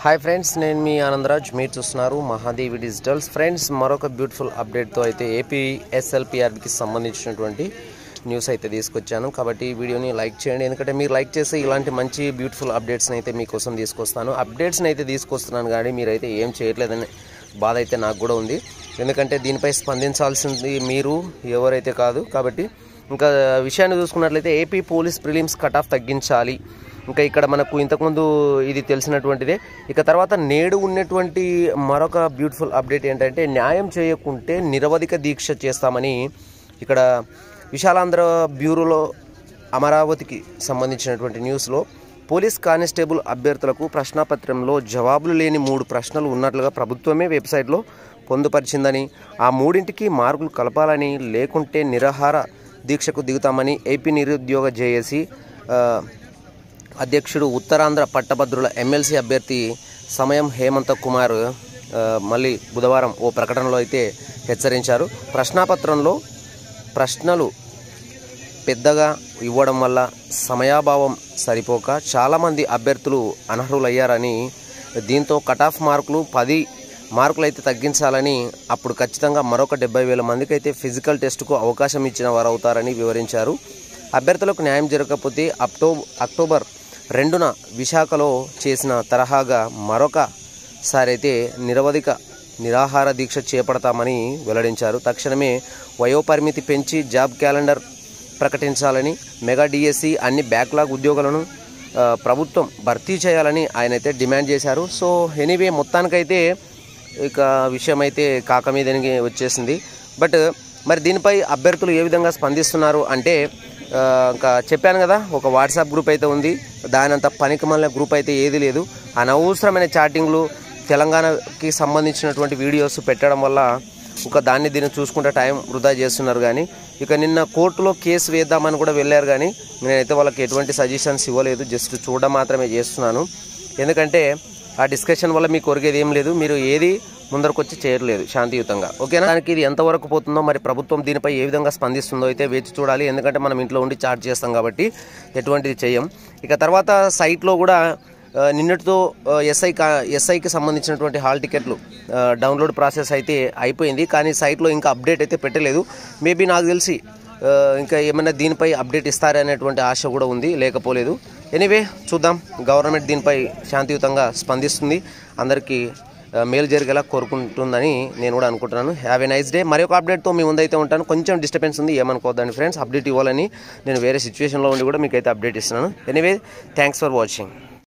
hi friends నేను మీ ఆనందరాజ్ మీరు చూస్తున్నారు మహాదేవి డిజిటల్స్ ఫ్రెండ్స్ మరొక బ్యూటిఫుల్ అప్డేట్తో అయితే ఏపీ ఎస్ఎల్పిఆర్కి సంబంధించినటువంటి న్యూస్ అయితే తీసుకొచ్చాను కాబట్టి ఈ వీడియోని లైక్ చేయండి ఎందుకంటే మీరు లైక్ చేస్తే ఇలాంటి మంచి బ్యూటిఫుల్ అప్డేట్స్ని అయితే మీకోసం తీసుకొస్తాను అప్డేట్స్ని అయితే తీసుకొస్తున్నాను కానీ మీరైతే ఏం చేయట్లేదని బాధ అయితే నాకు కూడా ఉంది ఎందుకంటే దీనిపై స్పందించాల్సింది మీరు ఎవరైతే కాదు కాబట్టి ఇంకా విషయాన్ని చూసుకున్నట్లయితే AP police prelims cut off తగ్గించాలి ఇంకా ఇక్కడ మనకు ఇంతకుముందు ఇది తెలిసినటువంటిదే ఇక తర్వాత నేడు ఉన్నటువంటి మరొక బ్యూటిఫుల్ అప్డేట్ ఏంటంటే న్యాయం చేయకుంటే నిరవధిక దీక్ష చేస్తామని ఇక్కడ విశాలాంధ్ర బ్యూరోలో అమరావతికి సంబంధించినటువంటి న్యూస్లో పోలీస్ కానిస్టేబుల్ అభ్యర్థులకు ప్రశ్నాపత్రంలో జవాబులు లేని మూడు ప్రశ్నలు ఉన్నట్లుగా ప్రభుత్వమే వెబ్సైట్లో పొందుపరిచిందని ఆ మూడింటికి మార్కులు కలపాలని లేకుంటే నిరాహార దీక్షకు దిగుతామని ఏపీ నిరుద్యోగ జేఏసీ ఆ, అధ్యక్షుడు ఉత్తరాంధ్ర పట్టభద్రుల ఎమ్మెల్సీ అభ్యర్థి సమయం హేమంత కుమార్ ఆ, మళ్ళీ బుధవారం ఓ ప్రకటనలో అయితే హెచ్చరించారు ప్రశ్నాపత్రంలో ప్రశ్నలు పెద్దగా ఇవ్వడం వల్ల సమయాభావం సరిపోక చాలామంది అభ్యర్థులు అనర్హులయ్యారని దీంతో కట్ ఆఫ్ మార్కులు పది మార్కులు అయితే తగ్గించాలని అప్పుడు ఖచ్చితంగా మరొక డెబ్బై వేల మందికి అయితే ఫిజికల్ టెస్టుకు అవకాశం ఇచ్చిన వారు అవుతారని వివరించారు అభ్యర్థులకు న్యాయం జరగకపోతే అక్టో అక్టోబర్ రెండున విశాఖలో చేసిన తరహాగా మరొకసారి అయితే నిరవధిక నిరాహార దీక్ష చేపడతామని వెల్లడించారు తక్షణమే వయోపరిమితి పెంచి జాబ్ క్యాలెండర్ ప్రకటించాలని మెగా డిఎస్సి అన్ని బ్యాక్లాగ్ ఉద్యోగాలను ఆ, ప్రభుత్వం భర్తీ చేయాలని ఆయన అయితే డిమాండ్ చేశారు సో ఎనీవే మొత్తానికైతే ఇక విషయం అయితే కాక మీదనికి వచ్చేసింది బట్ మరి దీనిపై అభ్యర్థులు ఏ విధంగా స్పందిస్తున్నారు అంటే ఆ, ఇంకా చెప్పాను కదా ఒక వాట్సాప్ గ్రూప్ అయితే ఉంది దానంత పనికి మళ్ళీ గ్రూప్ అయితే ఏది లేదు అనవసరమైన చాటింగ్లు తెలంగాణకి సంబంధించినటువంటి వీడియోస్ పెట్టడం వల్ల ఒక దాన్ని దీన్ని చూసుకుంటే టైం వృధా చేస్తున్నారు కానీ ఇక నిన్న కోర్టులో కేసు వేద్దామని కూడా వెళ్ళారు కానీ నేనైతే వాళ్ళకి ఎటువంటి సజెషన్స్ ఇవ్వలేదు జస్ట్ చూడడం మాత్రమే చేస్తున్నాను ఎందుకంటే ఆ డిస్కషన్ వల్ల మీకు కొరిగేది ఏం లేదు మీరు ఏది ముందరకు వచ్చి చేయట్లేదు శాంతియుతంగా ఓకేనా దానికి ఇది ఎంతవరకు పోతుందో మరి ప్రభుత్వం దీనిపై ఏ విధంగా స్పందిస్తుందో అయితే వేచి చూడాలి ఎందుకంటే మనం ఇంట్లో ఉండి చార్జ్ చేస్తాం కాబట్టి ఎటువంటిది చేయం ఇక తర్వాత సైట్లో కూడా ఆ, నిన్నటితో ఆ, ఎస్ఐ కా ఎస్ఐకి సంబంధించినటువంటి హాల్ టికెట్లు ఆ, డౌన్లోడ్ ప్రాసెస్ అయితే అయిపోయింది కానీ సైట్లో ఇంకా అప్డేట్ అయితే పెట్టలేదు మేబీ నాకు తెలిసి ఆ, ఇంకా ఏమైనా దీనిపై అప్డేట్ ఇస్తారనేటువంటి ఆశ కూడా ఉంది లేకపోలేదు ఎనీవే చూద్దాం గవర్నమెంట్ దీనిపై శాంతియుతంగా స్పందిస్తుంది అందరికీ ఆ, మేలు జరిగేలా కోరుకుంటుందని నేను కూడా అనుకుంటున్నాను హ్యావ్ ఎ నైస్ డే మరి ఒక అప్డేట్తో మీ ముందైతే ఉంటాను కొంచెం డిస్టర్బెన్స్ ఉంది ఏమనుకోవద్దండి ఫ్రెండ్స్ అప్డేట్ ఇవ్వాలని నేను వేరే సిచ్యువేషన్లో ఉండి కూడా మీకు అయితే అప్డేట్ ఇస్తున్నాను ఎనీవే థ్యాంక్స్ ఫర్ వాచింగ్